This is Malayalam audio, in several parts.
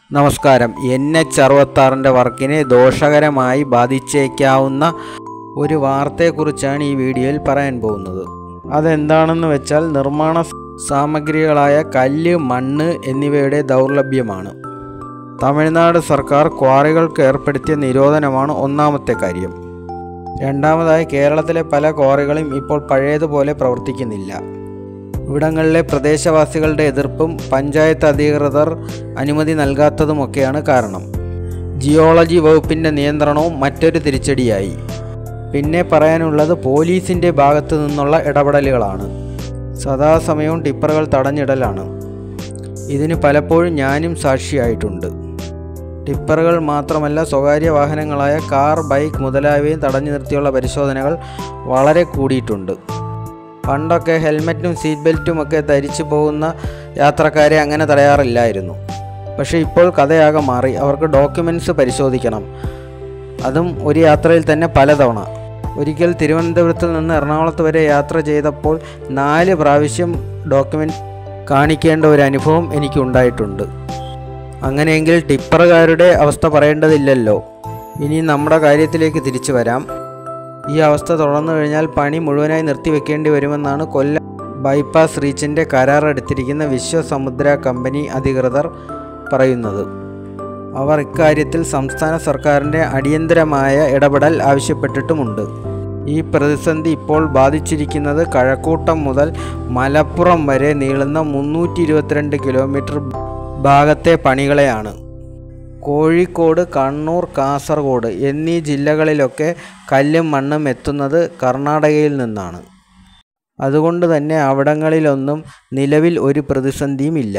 നമസ്കാരം എൻ എച്ച് അറുപത്താറിൻ്റെ വർക്കിനെ ദോഷകരമായി ബാധിച്ചേക്കാവുന്ന ഒരു വാർത്തയെക്കുറിച്ചാണ് ഈ വീഡിയോയിൽ പറയാൻ പോകുന്നത് അതെന്താണെന്ന് വെച്ചാൽ നിർമ്മാണ സാമഗ്രികളായ കല്ല് മണ്ണ് എന്നിവയുടെ ദൗർലഭ്യമാണ് തമിഴ്നാട് സർക്കാർ ക്വാറികൾക്ക് ഏർപ്പെടുത്തിയ നിരോധനമാണ് ഒന്നാമത്തെ കാര്യം രണ്ടാമതായി കേരളത്തിലെ പല ക്വാറികളും ഇപ്പോൾ പഴയതുപോലെ പ്രവർത്തിക്കുന്നില്ല ഇവിടങ്ങളിലെ പ്രദേശവാസികളുടെ എതിർപ്പും പഞ്ചായത്ത് അധികൃതർ അനുമതി നൽകാത്തതുമൊക്കെയാണ് കാരണം ജിയോളജി വകുപ്പിൻ്റെ നിയന്ത്രണവും മറ്റൊരു തിരിച്ചടിയായി പിന്നെ പറയാനുള്ളത് പോലീസിൻ്റെ ഭാഗത്തു നിന്നുള്ള ഇടപെടലുകളാണ് സദാസമയവും ടിപ്പറുകൾ തടഞ്ഞിടലാണ് ഇതിന് പലപ്പോഴും ഞാനും സാക്ഷിയായിട്ടുണ്ട് ടിപ്പറുകൾ മാത്രമല്ല സ്വകാര്യ വാഹനങ്ങളായ കാർ ബൈക്ക് മുതലായവയും തടഞ്ഞു നിർത്തിയുള്ള പരിശോധനകൾ വളരെ കൂടിയിട്ടുണ്ട് പണ്ടൊക്കെ ഹെൽമറ്റും സീറ്റ് ബെൽറ്റും ഒക്കെ ധരിച്ചു പോകുന്ന യാത്രക്കാരെ അങ്ങനെ തടയാറില്ലായിരുന്നു പക്ഷേ ഇപ്പോൾ കഥയാകെ മാറി അവർക്ക് ഡോക്യുമെൻറ്റ്സ് പരിശോധിക്കണം അതും ഒരു യാത്രയിൽ തന്നെ പലതവണ ഒരിക്കൽ തിരുവനന്തപുരത്ത് നിന്ന് എറണാകുളത്ത് വരെ യാത്ര ചെയ്തപ്പോൾ നാല് പ്രാവശ്യം ഡോക്യുമെൻറ്റ് കാണിക്കേണ്ട ഒരു അനുഭവം എനിക്കുണ്ടായിട്ടുണ്ട് അങ്ങനെയെങ്കിൽ ടിപ്പറുകാരുടെ അവസ്ഥ പറയേണ്ടതില്ലല്ലോ ഇനി നമ്മുടെ കാര്യത്തിലേക്ക് തിരിച്ചു വരാം ഈ അവസ്ഥ തുടർന്നു കഴിഞ്ഞാൽ പണി മുഴുവനായി നിർത്തിവെക്കേണ്ടി വരുമെന്നാണ് കൊല്ലം ബൈപ്പാസ് റീച്ചിൻ്റെ കരാർ എടുത്തിരിക്കുന്ന വിശ്വസമുദ്ര കമ്പനി അധികൃതർ പറയുന്നത് അവർ ഇക്കാര്യത്തിൽ സംസ്ഥാന സർക്കാരിൻ്റെ അടിയന്തരമായ ഇടപെടൽ ആവശ്യപ്പെട്ടിട്ടുമുണ്ട് ഈ പ്രതിസന്ധി ഇപ്പോൾ ബാധിച്ചിരിക്കുന്നത് കഴക്കൂട്ടം മുതൽ മലപ്പുറം വരെ നീളുന്ന മുന്നൂറ്റി ഇരുപത്തിരണ്ട് കിലോമീറ്റർ ഭാഗത്തെ പണികളെയാണ് കോഴിക്കോട് കണ്ണൂർ കാസർഗോഡ് എന്നീ ജില്ലകളിലൊക്കെ കല്ലും മണ്ണും എത്തുന്നത് കർണാടകയിൽ നിന്നാണ് അതുകൊണ്ട് തന്നെ അവിടങ്ങളിലൊന്നും നിലവിൽ ഒരു പ്രതിസന്ധിയും ഇല്ല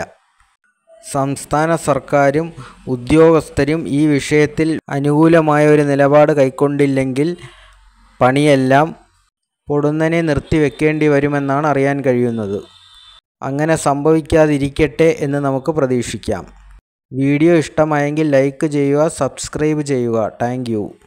സംസ്ഥാന സർക്കാരും ഉദ്യോഗസ്ഥരും ഈ വിഷയത്തിൽ അനുകൂലമായ ഒരു നിലപാട് കൈക്കൊണ്ടില്ലെങ്കിൽ പണിയെല്ലാം പൊടുന്നനെ നിർത്തിവെക്കേണ്ടി വരുമെന്നാണ് അറിയാൻ കഴിയുന്നത് അങ്ങനെ സംഭവിക്കാതിരിക്കട്ടെ എന്ന് നമുക്ക് പ്രതീക്ഷിക്കാം വീഡിയോ ഇഷ്ടമായെങ്കിൽ ലൈക്ക് ചെയ്യുക സബ്സ്ക്രൈബ് ചെയ്യുക താങ്ക്